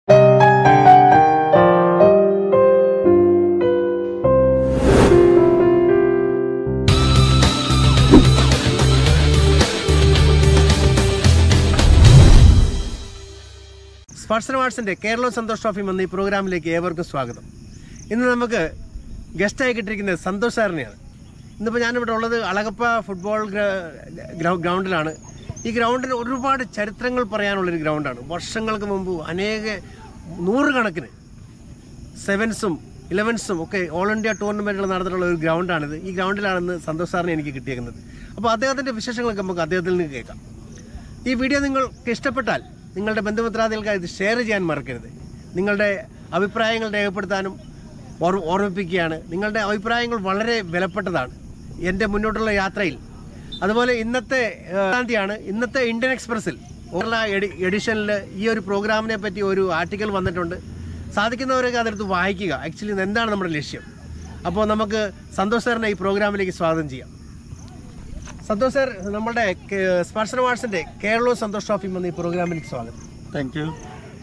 സ്പർശന വാട്സിന്റെ കേരള സന്തോഷ് ട്രോഫി എന്ന ഈ പ്രോഗ്രാമിലേക്ക് ഏവർക്കും സ്വാഗതം ഇന്ന് നമുക്ക് ഗസ്റ്റായി കിട്ടിയിരിക്കുന്നത് സന്തോഷ് സാറിനെയാണ് ഇന്നിപ്പോൾ ഞാനിവിടെ ഉള്ളത് അളകപ്പ ഫുട്ബോൾ ഗ്ര- ഗ്രൗ- ഗ്രൗണ്ടിലാണ് ഈ ഗ്രൗണ്ടിന് ഒരുപാട് ചരിത്രങ്ങൾ പറയാനുള്ളൊരു ഗ്രൗണ്ടാണ് വർഷങ്ങൾക്ക് മുമ്പ് അനേക നൂറുകണക്കിന് സെവൻസും ഇലവൻസും ഒക്കെ ഓൾ ഇന്ത്യ ടൂർണമെൻറ്റുകൾ നടന്നിട്ടുള്ള ഒരു ഗ്രൗണ്ടാണിത് ഈ ഗ്രൗണ്ടിലാണെന്ന് സന്തോഷ് സാറിനെ എനിക്ക് കിട്ടിയേക്കുന്നത് അപ്പോൾ അദ്ദേഹത്തിൻ്റെ വിശേഷങ്ങളൊക്കെ നമുക്ക് അദ്ദേഹത്തിൽ നിന്ന് കേൾക്കാം ഈ വീഡിയോ നിങ്ങൾക്ക് ഇഷ്ടപ്പെട്ടാൽ നിങ്ങളുടെ ബന്ധുമിത്രാദികൾക്ക് ഇത് ഷെയർ ചെയ്യാൻ മറക്കരുത് നിങ്ങളുടെ അഭിപ്രായങ്ങൾ രേഖപ്പെടുത്താനും ഓർ- ഓർമ്മിപ്പിക്കുകയാണ് നിങ്ങളുടെ അഭിപ്രായങ്ങൾ വളരെ വിലപ്പെട്ടതാണ് എൻ്റെ മുന്നോട്ടുള്ള യാത്രയിൽ അതുപോലെ ഇന്നത്തെ ഏഹ്, തീയതിയാണ് ഇന്നത്തെ ഇന്ത്യൻ എക്സ്പ്രസ്സിൽ ഓർല എഡി എഡിഷനിൽ ഈ ഒരു പ്രോഗ്രാമിനെ പറ്റി ഒരു ആർട്ടിക്കൽ വന്നിട്ടുണ്ട് സാധിക്കുന്നവരൊക്കെ അതെടുത്ത് വായിക്കുക ആക്ച്വലി എന്താണ് നമ്മുടെ ലക്ഷ്യം അപ്പോൾ നമുക്ക് സന്തോഷ് സാറിനെ ഈ പ്രോഗ്രാമിലേക്ക് സ്വാഗതം ചെയ്യാം സന്തോഷ് സാർ നമ്മുടെ കേ- സ്പർശന വാട്സിന്റെ കേരള സന്തോഷ് ട്രോഫി എന്ന ഈ പ്രോഗ്രാമിലേക്ക് സ്വാഗതം താങ്ക് യു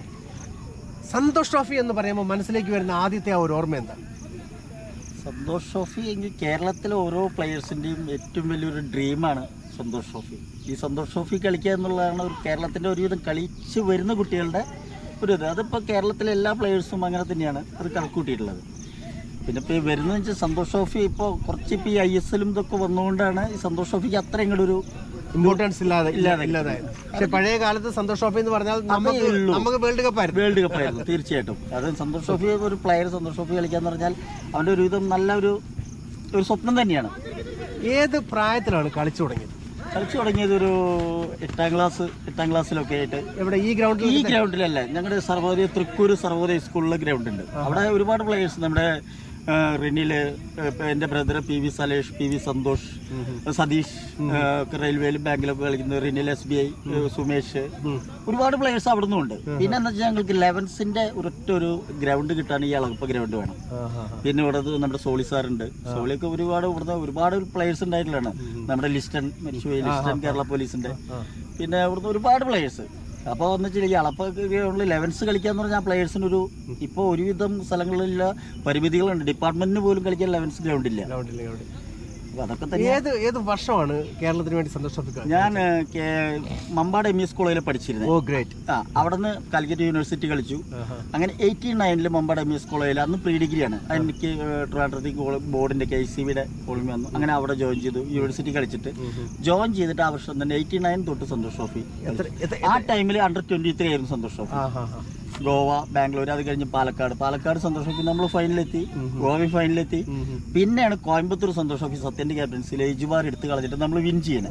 സന്തോഷ് ട്രോഫി എന്ന് പറയുമ്പോൾ മനസ്സിലേക്ക് വരുന്ന ആദ്യത്തെ ആ ഒരു ഓർമ്മ എന്താണ് സന്തോഷ് ട്രോഫി എങ്കിൽ കേരളത്തിലെ ഓരോ പ്ലെയേഴ്സിൻ്റെയും ഏറ്റവും വലിയൊരു ഡ്രീമാണ് സന്തോഷ് ട്രോഫി ഈ സന്തോഷ് ട്രോഫി കളിക്കുക എന്നുള്ളതാണ് ഒരു കേരളത്തിൻ്റെ ഒരുവിധം കളിച്ച് വരുന്ന കുട്ടികളുടെ ഒരു ഇത് അതിപ്പോൾ കേരളത്തിലെ എല്ലാ പ്ലെയേഴ്സും അങ്ങനെ തന്നെയാണ് അത് കണക്കൂട്ടിയിട്ടുള്ളത് പിന്നെ ഇപ്പോൾ ഈ വരുന്നതെന്ന് വെച്ചാൽ സന്തോഷ് ട്രോഫി ഇപ്പോൾ കുറച്ച് ഇപ്പോൾ ഈ ഐ എസ് എല്ലും ഇതൊക്കെ വന്നുകൊണ്ടാണ് ഈ സന്തോഷ് ട്രോഫിക്ക് അത്ര ഇങ്ങോട്ടൊരു ഇമ്പോർട്ടൻസ് ഇല്ലാതെ ഇല്ലാതെ. ഇല്ലാതായത് പക്ഷെ പഴയ കാലത്ത് സന്തോഷ് ട്രോഫി എന്ന് പറഞ്ഞാൽ നമുക്ക് ഉള്ളൂ. നമുക്ക് വേൾഡ് കപ്പ് ആയിരുന്നു വേൾഡ് കപ്പ് ആയിരുന്നു തീർച്ചയായിട്ടും അത് സന്തോഷ് ട്രോഫി ഒരു പ്ലെയർ സന്തോഷ് ട്രോഫി കളിക്കാന്ന് പറഞ്ഞാൽ അവൻ്റെ ഒരു വിധം നല്ല ഒരു ഒരു സ്വപ്നം തന്നെയാണ് ഏത് പ്രായത്തിലാണ് കളിച്ചു തുടങ്ങിയത് കളിച്ചു തുടങ്ങിയത് ഒരു എട്ടാം ക്ലാസ് എട്ടാം ക്ലാസ്സിലൊക്കെ ആയിട്ട് ഇവിടെ ഈ ഗ്രൗണ്ടിൽ ഈ ഗ്രൗണ്ടിലല്ല ഞങ്ങളുടെ സർവോദയ തൃക്കൂർ സർവോദയ സ്കൂളിലെ ഗ്രൗണ്ട് ഉണ്ട് അവിടെ ഒരുപാട് പ്ലേയേഴ്സ് നമ്മുടെ ആ, റിനില് ഇപ്പൊ എൻ്റെ brother P V Salesh P V Santhosh Satheesh ആ, ഒക്കെ റെയിൽവേയിലും ബാങ്കിലൊക്കെ കളിക്കുന്നത് Rinil S B I Sumesh ഒരുപാട് പ്ലേയേഴ്സ് അവിടെ നിന്നുണ്ട് പിന്നെ എന്താ വെച്ചാൽ ഞങ്ങൾക്ക് ലെവൻസിന്റെ ഒരൊറ്റ ഒരു ഗ്രൗണ്ട് കിട്ടാൻ ഈ അളകപ്പ ഗ്രൗണ്ട് വേണം പിന്നെ ഇവിടെ നമ്മുടെ സോളി സാറുണ്ട് സോളിയൊക്കെ ഒരുപാട് ഇവിടുന്ന് ഒരുപാട് പ്ലേയേഴ്സ് ഉണ്ടായിട്ടുള്ളതാണ് നമ്മുടെ ലിസ്റ്റൺ മരിച്ചുപോയി ലിസ്റ്റൺ കേരള പോലീസിന്റെ പിന്നെ ഇവിടുന്ന് ഒരുപാട് പ്ലേയേഴ്സ് അപ്പോൾ എന്ന് വെച്ചാൽ ഈ അളപ്പൊക്കെ ലെവൻസ് കളിക്കാന്ന് പറഞ്ഞാൽ പ്ലേയേഴ്സിന് ഒരു ഇപ്പോൾ ഒരുവിധം സ്ഥലങ്ങളിലുള്ള പരിമിതികളുണ്ട് ഡിപ്പാർട്ട്മെന്റിന് പോലും കളിക്കാൻ ലെവൻസ് ഗ്രൗണ്ട് ഇല്ല ഗ്രൗണ്ടിൽ ഗ്രൗണ്ടിൽ അപ്പോൾ അതൊക്കെ തന്നെ ഏത് ഏത് വർഷമാണ് കേരളത്തിന് വേണ്ടി സന്തോഷ് ട്രോഫി കളി- ഞാൻ ഏഹ്, കേ- മമ്പാട് എം ഇ എസ് കോളേജിൽ പഠിച്ചിരുന്നത് ഓ ഗ്രേറ്റ് ആ അവിടെ നിന്ന് കാലിക്കറ്റ് യൂണിവേഴ്സിറ്റി കളിച്ചു അങ്ങനെ എയ്റ്റി നയനിൽ മമ്പാട് എം എസ് കോളേജിൽ അന്ന് പ്രീ ഡിഗ്രിയാണ് എനിക്ക് ട്രിവാൻഡ്രത്തേക്ക് ബോർഡിന്റെ കെ സി ബിയുടെ കോളിംഗ് വന്നു അങ്ങനെ അവിടെ ജോയിൻ ചെയ്തു യൂണിവേഴ്സിറ്റി കളിച്ചിട്ട് ജോയിൻ ചെയ്തിട്ട് ആ വർഷം തന്നെ എയ്റ്റി നയൻ തൊട്ട് സന്തോഷ് ട്രോഫി എത്ര- എത്ര- ആ ടൈമിൽ അണ്ടർ ട്വന്റി ത്രീ ആയിരുന്നു സന്തോഷ് ട്രോഫി ആ ഹാ ഹാ ഗോവ ബാംഗ്ലൂർ അത് കഴിഞ്ഞ് പാലക്കാട് പാലക്കാട് സന്തോഷ് ട്രോഫി നമ്മൾ ഫൈനലെത്തി ഗോവ ഫൈനലെത്തി പിന്നെയാണ് കോയമ്പത്തൂർ സന്തോഷ് ട്രോഫി സത്യന്റെ ക്യാപ്റ്റൻസിൽ എജുബാർ എടുത്ത് കളഞ്ഞിട്ട് നമ്മൾ വിൻ ചെയ്യുന്നത്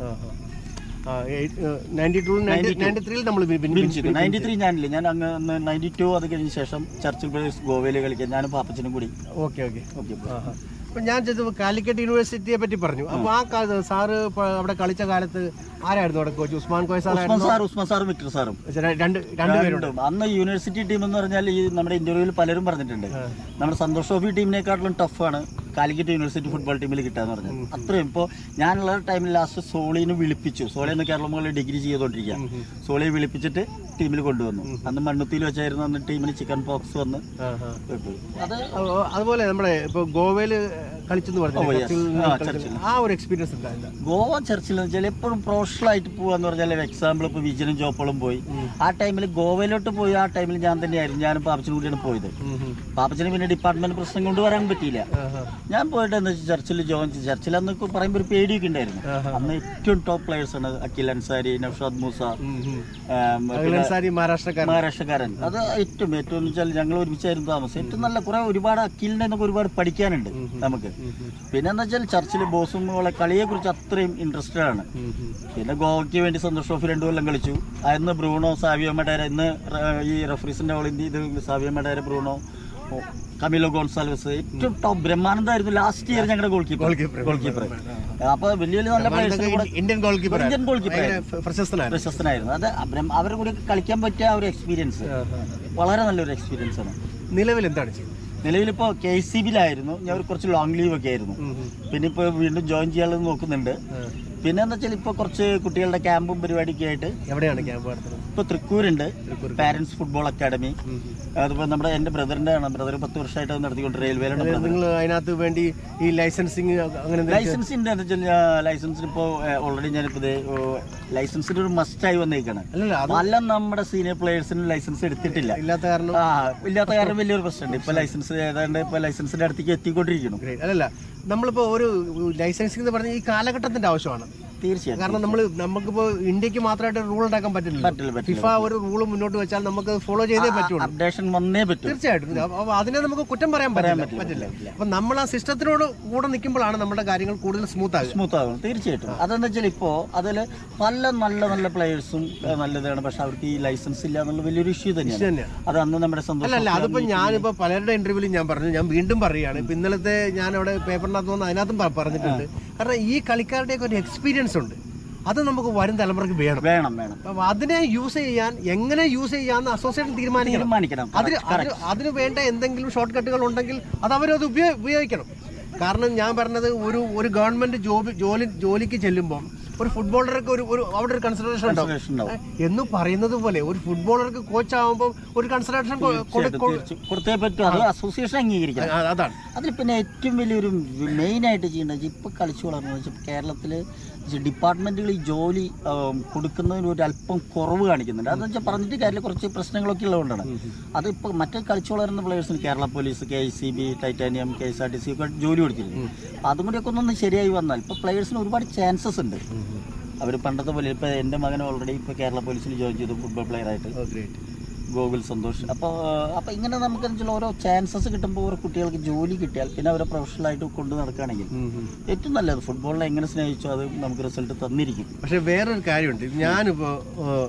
നയൻറ്റി ടു നയൻറ്റി ത്രീയിൽ നമ്മൾ വിൻ ചെയ്തു നയൻറ്റി ത്രീ ഞാനില്ല ഞാൻ അങ്ങ് നയൻറ്റി ടു അത് കഴിഞ്ഞ ശേഷം ചർച്ചിൽ ബ്രദേഴ്സ് ഗോവയിൽ കളിക്കാൻ ഞാനും പാപ്പച്ചനും കൂടി ഓക്കെ ഓക്കെ ഓക്കെ അപ്പൊ ഞാൻ ചെയ്തത് കാലിക്കറ്റ് യൂണിവേഴ്സിറ്റിയെ പറ്റി പറഞ്ഞു അപ്പൊ ആ കാലത്ത് സാറ് ഇപ്പൊ അവിടെ കളിച്ച കാലത്ത് ആരായിരുന്നു അവിടെ കോച്ച് ഉസ്മാൻ കോയ ഉസ്മാൻ സാറായിരുന്നു സാർ ഉസ്മാൻ സാറും വിക്ടർ സാറും രണ്ട് രണ്ടുപേരുണ്ട് രണ്ടും. അന്ന് യൂണിവേഴ്സിറ്റി ടീം എന്ന് പറഞ്ഞാൽ ഈ നമ്മുടെ ഇന്റർവ്യൂവിൽ പലരും പറഞ്ഞിട്ടുണ്ട് നമ്മുടെ സന്തോഷ് ട്രോഫി ടീമിനെക്കാട്ടിലും ടഫാണ് കാലിക്കറ്റ് യൂണിവേഴ്സിറ്റി ഫുട്ബോൾ ടീമിൽ കിട്ടാന്ന് പറഞ്ഞത് അത്രയും ഇപ്പോൾ ഞാനുള്ള ടൈമിൽ ലാസ്റ്റ് സോളിനെ വിളിപ്പിച്ചു സോളി എന്ന് കേരളം മുകളിൽ ഡിഗ്രി ചെയ്തുകൊണ്ടിരിക്കുക സോളിയെ വിളിപ്പിച്ചിട്ട് ടീമിൽ കൊണ്ടുവന്നു അന്ന് മണ്ണുത്തിയിൽ വെച്ചായിരുന്നു അന്ന് ടീമിന് ചിക്കൻ പോക്സ് വന്ന് ആ, ആ. പോയി. അത് ഓ, ഓ, അതുപോലെ നമ്മുടെ ഇപ്പൊ ഗോവയില് കളിച്ചെന്ന് പറഞ്ഞു ഓ, yes. ചർച്ചിൽ ആ, കളിച്ചത്. ചർച്ചിൽ. ആ ഒരു എക്സ്പീരിയൻസ് എന്താ ഗോവ ചർച്ചിൽ എന്ന് വെച്ചാൽ എപ്പോഴും പ്രൊഫഷണൽ ആയിട്ട് പോവാന്ന് പറഞ്ഞാൽ എക്സാമ്പിൾ ഇപ്പോൾ വിജയനും ജോപ്പളും പോയി ആ ടൈമിൽ ഗോവയിലോട്ട് പോയി ആ ടൈമിൽ ഞാൻ തന്നെയായിരുന്നു ഞാനും പാപ്പച്ചനും കൂടിയാണ് പോയത് പാപ്പച്ചന് പിന്നെ ഡിപ്പാർട്ട്മെന്റ് പ്രശ്നം കൊണ്ട് വരാൻ പറ്റിയില്ല ഞാൻ പോയിട്ട് എന്താ വെച്ചാൽ ചർച്ചിൽ ജോയിൻ ചെയ്തു ചർച്ചിൽ അന്ന് പറയുമ്പോൾ ഒരു പേടിയൊക്കെ ഉണ്ടായിരുന്നു അന്ന് ഏറ്റവും ടോപ്പ് പ്ലേയേഴ്സ് ആണ് അഖിൽ അൻസാരി നൌഷാദ് മൂസ ആം, പിന്നെ സാരി മഹാരാഷ്ട്രക്കാരൻ മഹാരാഷ്ട്രക്കാരൻ അത് ഏറ്റവും ഏറ്റവും എന്ന് വെച്ചാൽ ഞങ്ങൾ ഒരുമിച്ചായിരുന്നു താമസം ഏറ്റവും നല്ല കുറെ ഒരുപാട് അഖിലിന്റെ നിന്നൊക്കെ ഒരുപാട് പഠിക്കാനുണ്ട് നമുക്ക് പിന്നെ എന്താ വെച്ചാൽ ചർച്ചിൽ ബോസും കളിയെ കുറിച്ച് അത്രയും ഇൻട്രസ്റ്റഡ് ആണ് പിന്നെ ഗോവയ്ക്ക് വേണ്ടി സന്തോഷ് ട്രോഫി രണ്ടു കൊല്ലം കളിച്ചു അന്ന് ബ്രൂണോ സാവിയോ മെഡേര ഇന്ന് റ- ഈ റഫറീസിന്റെ ഓൾ ഇന്ത്യ ഇത് സാവിയോ മെഡേര ബ്രൂണോ ഓ, കമിലോ ഗോൺസാൽവസ് ഏറ്റവും ടോപ്പ് ബ്രഹ്മാനന്ദായിരുന്നു ലാസ്റ്റ് ഇയർ ഞങ്ങളുടെ ഗോൾ കീപ്പർ ഗോൾ കീപ്പർ അപ്പൊ വലിയ വലിയ നല്ല പ്ലേയേഴ്സിനെ കൂടെ Indian goalkeeper Indian goalkeeper പ്രശസ്തനായിരുന്നു പ്രശസ്തനായിരുന്നു അത് അവരും- അവരുടെ കൂടെ കളിക്കാൻ പറ്റിയ ആ ഒരു എക്സ്പീരിയൻസ് വളരെ നല്ലൊരു എക്സ്പീരിയൻസ് ആണ് നിലവിൽ എന്താണ് ചെയ്യുന്നത് നിലവിലിപ്പോൾ കെ സി ബിയിലായിരുന്നു ഞാൻ ഒരു കുറച്ച് ലോങ് ലീവ് ഒക്കെ ആയിരുന്നു പിന്നെ ഇപ്പോൾ വീണ്ടും ജോയിൻ ചെയ്യാനുള്ളത് നോക്കുന്നുണ്ട് പിന്നെ എന്താ വെച്ചാൽ ഇപ്പോൾ കുറച്ച് കുട്ടികളുടെ ക്യാമ്പും പരിപാടിയൊക്കെ ആയിട്ട് എവിടെയാണ് ക്യാമ്പ് നടത്തുന്നത് ഇപ്പൊ തൃക്കൂരുണ്ട് പാരന്റ്സ് ഫുട്ബോൾ അക്കാഡമി ഉം. അതുപോലെ നമ്മുടെ എന്റെ ബ്രദറിന്റെ ആണ് ബ്രദർ പത്ത് വർഷമായിട്ട് അത് നടത്തിക്കൊണ്ട് റെയിൽവേയിലാണ് ബ്രദർ നിങ്ങൾ അതിനകത്ത് വേണ്ടി ഈ ലൈസൻസിങ് അങ്ങനെ എന്തെങ്കിലും ലൈസൻസിന്റെ എന്താ വെച്ചാൽ ലൈസൻസിന് ഇപ്പോൾ ഓൾറെഡി ഞാനിപ്പോൾ ലൈസൻസിന് ഒരു മസ്റ്റായി വന്നേക്കാണ് അല്ലല്ല അത് പല നമ്മുടെ സീനിയർ പ്ലേയേഴ്സിന് ലൈസൻസ് എടുത്തിട്ടില്ല ഇല്ലാത്ത കാരണം ആ ഇല്ലാത്ത കാരണം വലിയൊരു പ്രശ്നമുണ്ട് ഇപ്പൊ ലൈസൻസ് ഏതാണ്ട് ഇപ്പൊ ലൈസൻസിന്റെ അടുത്തേക്ക് എത്തിക്കൊണ്ടിരിക്കുന്നു Great. അല്ലല്ല നമ്മളിപ്പോ ഒരു ലൈസൻസിംഗ് എന്ന് പറഞ്ഞ ഈ കാലഘട്ടത്തിന്റെ ആവശ്യമാണ് തീർച്ചയായിട്ടും കാരണം നമ്മൾ നമുക്കിപ്പോ ഇന്ത്യക്ക് മാത്രമായിട്ട് റൂൾ ഉണ്ടാക്കാൻ പറ്റില്ല പറ്റില്ല പറ്റില്ല ഫിഫ ഒരു റൂൾ മുന്നോട്ട് വെച്ചാൽ നമുക്ക് ഫോളോ ചെയ്തേ പറ്റുള്ളൂ അപ്ഡേഷൻ വന്നേ പറ്റൂ തീർച്ചയായിട്ടും അപ്പൊ അതിനെ നമുക്ക് കുറ്റം പറയാൻ പറ്റില്ല പറ്റില്ല അപ്പൊ നമ്മൾ ആ സിസ്റ്റത്തിനോട് കൂടെ നിൽക്കുമ്പോഴാണ് നമ്മുടെ കാര്യങ്ങൾ കൂടുതൽ സ്മൂത്ത് ആകുക സ്മൂത്ത് ആകും തീർച്ചയായിട്ടും അതെന്താ വെച്ചാൽ ഇപ്പോ അതിൽ പല നല്ല നല്ല പ്ലേയേഴ്സും നല്ലതാണ് പക്ഷെ അവർക്ക് ഈ ലൈസൻസ് ഇല്ല എന്നുള്ള വലിയൊരു ഇഷ്യൂ തന്നെയാണ് തന്നെയാണ് അത് അന്ന് നമ്മുടെ സന്തോഷം അല്ലല്ല അതിപ്പോ ഞാനിപ്പോ പലരുടെ ഇന്റർവ്യൂവിൽ ഞാൻ പറഞ്ഞു ഞാൻ വീണ്ടും പറയുകയാണ് ഇപ്പൊ ഇന്നലത്തെ ഞാൻ അവിടെ പേപ്പറിനകത്ത് വന്ന് അതിനകത്തും പ- പറഞ്ഞിട്ടുണ്ട് കാരണം ഈ കളിക്കാരുടെയൊക്കെ ഒരു എക്സ്പീരിയൻസ് ഉണ്ട് അത് നമുക്ക് വരും തലമുറയ്ക്ക് വേണം വേണം വേണം അപ്പൊ അതിനെ യൂസ് ചെയ്യാൻ എങ്ങനെ യൂസ് ചെയ്യാന്ന് അസോസിയേഷൻ തീരുമാനിക്കണം തീരുമാനിക്കണം അതിന് അതിന് അതിന് വേണ്ട എന്തെങ്കിലും ഷോർട്ട് കട്ടുകൾ ഉണ്ടെങ്കിൽ അത് അവരത് ഉപയോ ഉപയോഗിക്കണം കാരണം ഞാൻ പറഞ്ഞത് ഒരു ഒരു ഗവൺമെന്റ് ജോബ് ജോലി ജോലിക്ക് ചെല്ലുമ്പോൾ ഒരു ഫുട്ബോളർക്ക് ഒരു ഒരു അവിടെ ഒരു കൺസിഡറേഷൻ ഉണ്ടാവും Consideration ഉണ്ടാവും. എന്ന് പറയുന്നത് പോലെ ഒരു ഫുട്ബോളർക്ക് കോച്ച് ആവുമ്പോൾ ഒരു കൺസിഡറേഷൻ തീർച്ചയായും കൊടുത്തേ പറ്റും അത് അസോസിയേഷൻ അംഗീകരിക്കണം അതാണ് അതിൽ പിന്നെ ഏറ്റവും വലിയൊരു മെയിൻ ആയിട്ട് ചെയ്യേണ്ടത് ഇപ്പോൾ കളിച്ചു വളർന്നു വെച്ചാൽ കേരളത്തിൽ ഡിപ്പാർട്ട്മെന്റുകൾ ഈ ജോലി ആം, കൊടുക്കുന്നതിന് ഒരു അല്പം കുറവ് കാണിക്കുന്നുണ്ട് അതെന്ന് വെച്ചാൽ പറഞ്ഞിട്ട് കാര്യത്തിൽ കുറച്ച് പ്രശ്നങ്ങളൊക്കെ ഉള്ളതുകൊണ്ടാണ് അതിപ്പോൾ മറ്റേ കളിച്ചു വളരുന്ന പ്ലേയേഴ്സിന് Kerala police K I C B titanium K S R T C ഒക്കെ ജോലി കൊടുത്തിരുന്നു അപ്പോൾ അതും കൂടിയൊക്കെ ഒന്നൊന്ന് ശരിയായി വന്നാൽ ഇപ്പോൾ പ്ലേയേഴ്സിന് ഒരുപാട് ചാൻസസ് ഉണ്ട് അവർ പണ്ടത്തെ പോലെ ഇപ്പോൾ എൻ്റെ മകൻ ഓൾറെഡി ഇപ്പോൾ കേരള പോലീസിൽ ജോയിൻ ചെയ്തു ഫുട്ബോൾ പ്ലെയർ ആയിട്ട് ഗ്രേറ്റ് ഗോകുൽ സന്തോഷ് അപ്പോൾ അപ്പോൾ ഇങ്ങനെ നമുക്ക് വെച്ചാൽ ഓരോ ചാൻസസ് കിട്ടുമ്പോൾ ഓരോ കുട്ടികൾക്ക് ജോലി കിട്ടിയാൽ പിന്നെ അവരെ പ്രൊഫഷണലായിട്ട് കൊണ്ടു നടക്കുകയാണെങ്കിൽ ഏറ്റവും നല്ലത് ഫുട്ബോളിനെ എങ്ങനെ സ്നേഹിച്ചോ അത് നമുക്ക് റിസൾട്ട് തന്നിരിക്കും പക്ഷെ വേറൊരു കാര്യമുണ്ട് ഞാനിപ്പോ ഏഹ്,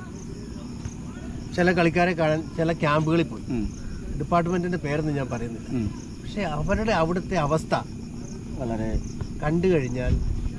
ചില കളിക്കാരെ കാണാൻ ചില ക്യാമ്പുകളിൽ പോയി ഉം. ഡിപ്പാർട്ട്മെന്റിന്റെ പേരൊന്നും ഞാൻ പറയുന്നില്ല ഉം. പക്ഷെ അവരുടെ അവിടുത്തെ അവസ്ഥ വളരെ കണ്ടു കഴിഞ്ഞാൽ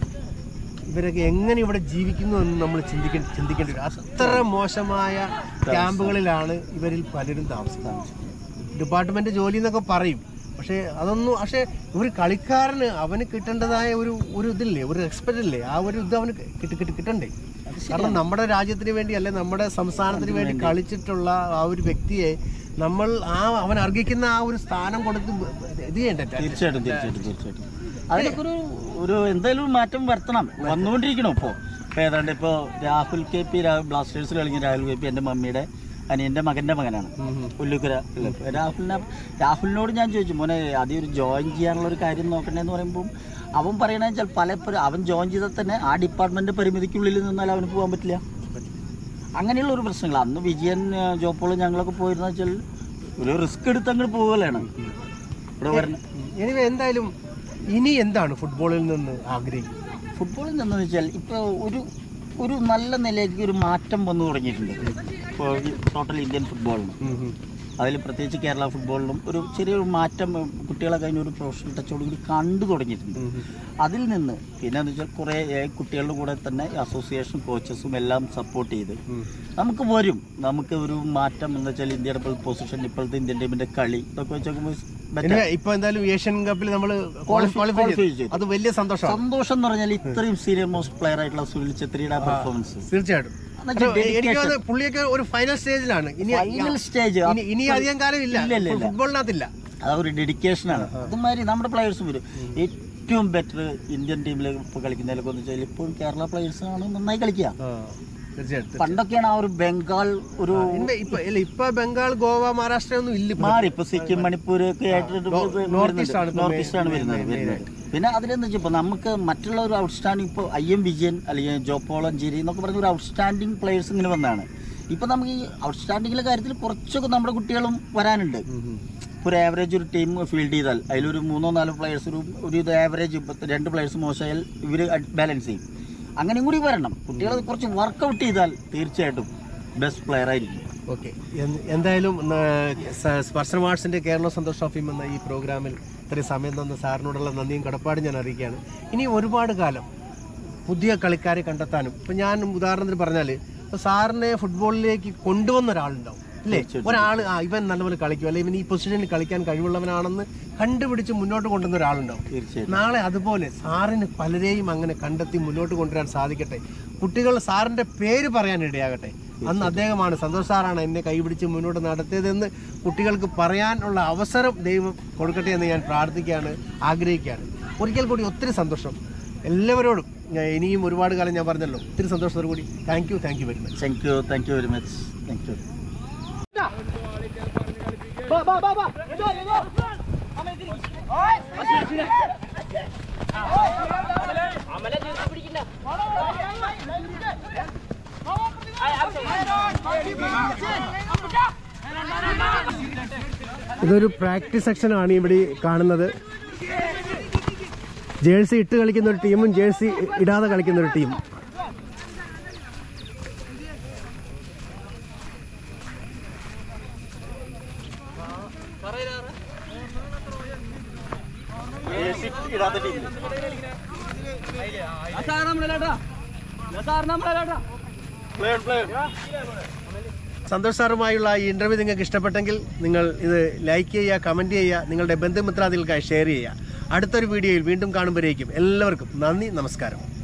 ഇവരൊക്കെ എങ്ങനെ ഇവിടെ ജീവിക്കുന്നു എന്ന് നമ്മൾ ചിന്തിക്ക ചിന്തിക്കേണ്ടി വരും അത്ര മോശമായ ക്യാമ്പുകളിലാണ് ഇവരിൽ പലരും താമസിക്കുന്നത് ഡിപ്പാർട്ട്മെന്റ് ജോലി എന്നൊക്കെ പറയും പക്ഷേ അതൊന്നും പക്ഷേ ഒരു കളിക്കാരന് അവന് കിട്ടേണ്ടതായ ഒരു ഒരു ഇതില്ലേ ഒരു റെസ്പെക്ട് ഇല്ലേ ആ ഒരു ഇത് അവന് കിട്ടി കിട്ടി കിട്ടണ്ടേ കാരണം നമ്മുടെ രാജ്യത്തിന് വേണ്ടി അല്ലെ നമ്മുടെ സംസ്ഥാനത്തിന് വേണ്ടി കളിച്ചിട്ടുള്ള ആ ഒരു വ്യക്തിയെ നമ്മൾ ആ അവൻ അർഹിക്കുന്ന ആ ഒരു സ്ഥാനം കൊടുത്ത് ഇത് ചെയ്യണ്ടേ തീർച്ചയായിട്ടും തീർച്ചയായിട്ടും തീർച്ചയായിട്ടും അതിനൊക്കെ ഒരു ഒരു എന്തായാലും ഒരു മാറ്റം വരുത്തണം വന്നുകൊണ്ടിരിക്കണം ഇപ്പോൾ ഇപ്പോൾ ഏതാണ്ട് ഇപ്പോൾ രാഹുൽ കെ പി ബ്ലാസ്റ്റേഴ്സിൽ കളിക്കുന്ന രാഹുൽ കെ പി എൻ്റെ മമ്മിയുടെ അനിയൻ്റെ മകൻ്റെ മകനാണ് ഉല്ലുക്കര രാഹുലിനെ രാഹുലിനോട് ഞാൻ ചോദിച്ചു മോനെ ആദ്യം ഒരു ജോയിൻ ചെയ്യാനുള്ള ഒരു കാര്യം നോക്കണേന്ന് പറയുമ്പോൾ അവൻ പറയണത് വെച്ചാൽ പലപ്പോഴും അവൻ ജോയിൻ ചെയ്താൽ തന്നെ ആ ഡിപ്പാർട്ട്മെന്റ് പരിമിതിക്കുള്ളിൽ നിന്നാൽ അവന് പോകാൻ പറ്റില്ല അങ്ങനെയുള്ള ഒരു പ്രശ്നങ്ങൾ അന്ന് വിജയൻ ഏഹ്, ജോപ്പോള് ഞങ്ങളൊക്കെ പോയിരുന്ന വെച്ചാൽ ഒരു റിസ്ക് എടുത്ത് അങ്ങോട്ട് പോകലാണ് ഇവിടെ വരണം എനിവേ എന്തായാലും ഇനി എന്താണ് ഫുട്ബോളിൽ നിന്ന് ആഗ്രഹിക്കുന്നത് ഫുട്ബോളിൽ നിന്നെന്ന് വെച്ചാൽ ഇപ്പോൾ ഒരു ഒരു നല്ല നിലയ്ക്ക് ഒരു മാറ്റം വന്നു തുടങ്ങിയിട്ടുണ്ട് ഇപ്പോൾ ടോട്ടൽ ഇന്ത്യൻ ഫുട്ബോളിന് അതിൽ പ്രത്യേകിച്ച് കേരള ഫുട്ബോളിലും ഒരു ചെറിയൊരു മാറ്റം ഉം, കുട്ടികളെ കഴിഞ്ഞ ഒരു പ്രൊഫഷണൽ ടച്ചോട് കൂടി കണ്ടു തുടങ്ങിയിട്ടുണ്ട് അതിൽ നിന്ന് പിന്നെ എന്ന് വെച്ചാൽ കുറേ ഏ, കുട്ടികളുടെ കൂടെ തന്നെ അസോസിയേഷൻ കോച്ചസും എല്ലാം സപ്പോർട്ട് ചെയ്ത് നമുക്ക് വരും നമുക്ക് ഒരു മാറ്റം എന്ന് വെച്ചാൽ ഇന്ത്യയുടെ പൊസിഷൻ ഇപ്പോഴത്തെ ഇന്ത്യൻ ടീമിന്റെ കളി ഇതൊക്കെ വെച്ച് നോക്കുമ്പോൾ better. എനിവേ ഇപ്പൊ എന്തായാലും ഏഷ്യൻ കപ്പിൽ നമ്മൾ Qualify ക്വാളിഫൈ ചെയ്തു. ചെയ്തു അത് വലിയ സന്തോഷമാണ് സന്തോഷം എന്ന് പറഞ്ഞാൽ ഇത്രയും സീനിയർ മോസ്റ്റ് പ്ലെയർ ആയിട്ടുള്ള സുനിൽ ഛത്രിയുടെ പെർഫോമൻസ് തീർച്ചയായിട്ടും എന്നുവെച്ചാൽ അത് എനിക്ക് തോന്നുന്നു പുള്ളിയൊക്കെ ഒരു ഫൈനൽ സ്റ്റേജിലാണ് ഇനി ഫൈനൽ സ്റ്റേജ് ഇനി ഇനി അധികം കാലം ഇല്ല ഇല്ല, ഇല്ല, ഇല്ല. ഫുട്ബോളിനകത്തില്ല അത് ഒരു ഡെഡിക്കേഷൻ ആണ് അതുമാതിരി നമ്മുടെ പ്ലെയേഴ്സും വരും ഏറ്റവും ബെറ്റർ ഇന്ത്യൻ ടീമിൽ ഇപ്പോൾ കളിക്കുന്നതിലൊക്കെ എന്ന് വെച്ചാൽ ഇപ്പോഴും കേരള പ്ലെയേഴ്സ് ആണ് നന്നായി കളിക്കുക തീർച്ചയായിട്ടും പണ്ടൊക്കെയാണ് ആ ഒരു ബംഗാൾ ഒരു ഇനിവേ ഇപ്പൊ ഇല്ല ഇപ്പൊ ബംഗാൾ ഗോവ മഹാരാഷ്ട്ര ഒന്നും ഇല്ല ഇപ്പൊ. മാറി ഇപ്പൊ സിക്കിം മണിപ്പൂർ ഒക്കെ ആയിട്ട് നോർത്ത് ഈസ്റ്റ് ആണ് ഇപ്പൊ നോർത്ത് ഈസ്റ്റ് ആണ് വരുന്നത് വരുന്നത് പിന്നെ അതിലെന്ന് വെച്ചാൽ ഇപ്പൊ നമുക്ക് മറ്റുള്ള ഒരു ഔട്ട്സ്റ്റാൻഡിങ് ഇപ്പോൾ ഐ എം വിജയൻ അല്ലെങ്കിൽ ജോപ്പോളഞ്ചേരി എന്നൊക്കെ പറഞ്ഞ ഒരു ഔട്ട്സ്റ്റാൻഡിങ് പ്ലേയേഴ്സ് ഇങ്ങനെ വന്നതാണ് ഇപ്പൊ നമുക്ക് ഈ ഔട്ട്സ്റ്റാൻഡിങ്ങിലെ കാര്യത്തിൽ കുറച്ചൊക്കെ നമ്മുടെ കുട്ടികളും വരാനുണ്ട് ഉം, ഉം. ഒരു ആവറേജ് ഒരു ടീം ഫീൽഡ് ചെയ്താൽ അതിലൊരു മൂന്നോ നാലോ പ്ലേയേഴ്സ് ഒരു ഒരു ഇത് ആവറേജ് രണ്ട് പ്ലേയേഴ്സ് മോശമായാൽ ഇവർ ബാലൻസ് ചെയ്യും അങ്ങനെയും കൂടി വരണം കുട്ടികൾ കുറച്ച് വർക്കൗട്ട് ചെയ്താൽ തീർച്ചയായിട്ടും ബെസ്റ്റ് പ്ലെയർ ആയിരിക്കും ഓക്കെ എന്ത്- എന്തായാലും ന- സ- സ്പർശന വാർഡ്സിന്റെ കേരള സന്തോഷ് ട്രോഫിയും എന്ന ഈ പ്രോഗ്രാമിൽ ഇത്രയും സമയം തന്ന സാറിനോടുള്ള നന്ദിയും കടപ്പാടും ഞാൻ അറിയിക്കുകയാണ് ഇനി ഒരുപാട് കാലം പുതിയ കളിക്കാരെ കണ്ടെത്താനും ഇപ്പൊ ഞാൻ ഉദാഹരണത്തിന് പറഞ്ഞാൽ ഇപ്പൊ സാറിനെ ഫുട്ബോളിലേക്ക് കൊണ്ടുവന്ന ഒരാളുണ്ടാവും അല്ലേ തീർച്ചയായിട്ടും. ഒരാൾ ആ ഇവൻ നല്ലപോലെ കളിക്കും അല്ലെങ്കിൽ ഇവൻ ഈ പൊസിഷനിൽ കളിക്കാൻ കഴിവുള്ളവനാണെന്ന് കണ്ടുപിടിച്ച് മുന്നോട്ട് കൊണ്ടുവന്ന ഒരാളുണ്ടാവും തീർച്ചയായിട്ടും നാളെ അതുപോലെ സാറിന് പലരെയും അങ്ങനെ കണ്ടെത്തി മുന്നോട്ട് കൊണ്ടുവരാൻ സാധിക്കട്ടെ കുട്ടികൾ സാറിന്റെ പേര് പറയാൻ ഇടയാകട്ടെ അന്ന് അദ്ദേഹമാണ് സന്തോഷ് സാറാണ് എന്നെ കൈപിടിച്ച് മുന്നോട്ട് നടത്തിയതെന്ന് കുട്ടികൾക്ക് പറയാനുള്ള അവസരം ദൈവം കൊടുക്കട്ടെ എന്ന് ഞാൻ പ്രാർത്ഥിക്കുകയാണ് ആഗ്രഹിക്കുകയാണ് ഒരിക്കൽ കൂടി ഒത്തിരി സന്തോഷം എല്ലാവരോടും ഞാൻ ഇനിയും ഒരുപാട് കാലം ഞാൻ പറഞ്ഞല്ലോ ഒത്തിരി സന്തോഷത്തോടു കൂടി thank you thank you very much thank you thank you very much thank you ഇതൊരു പ്രാക്ടീസ് സെക്ഷനാണ് ഇവിടെ കാണുന്നത് ജേഴ്സി ഇട്ട് കളിക്കുന്ന ഒരു ടീമും ജേഴ്സി ഇടാതെ കളിക്കുന്ന ഒരു ടീം ഇടാത്ത ടീം പ്ലെയർ പ്ലെയർ സന്തോഷ് സാറുമായുള്ള ഈ ഇന്റർവ്യൂ നിങ്ങൾക്ക് ഇഷ്ടപ്പെട്ടെങ്കിൽ നിങ്ങൾ ഇത് ലൈക്ക് ചെയ്യുക കമന്റ് ചെയ്യുക നിങ്ങളുടെ ബന്ധുമിത്രാദികൾക്കായി ഷെയർ ചെയ്യുക അടുത്തൊരു വീഡിയോയിൽ വീണ്ടും കാണുമ്പോഴേക്കും എല്ലാവർക്കും നന്ദി നമസ്കാരം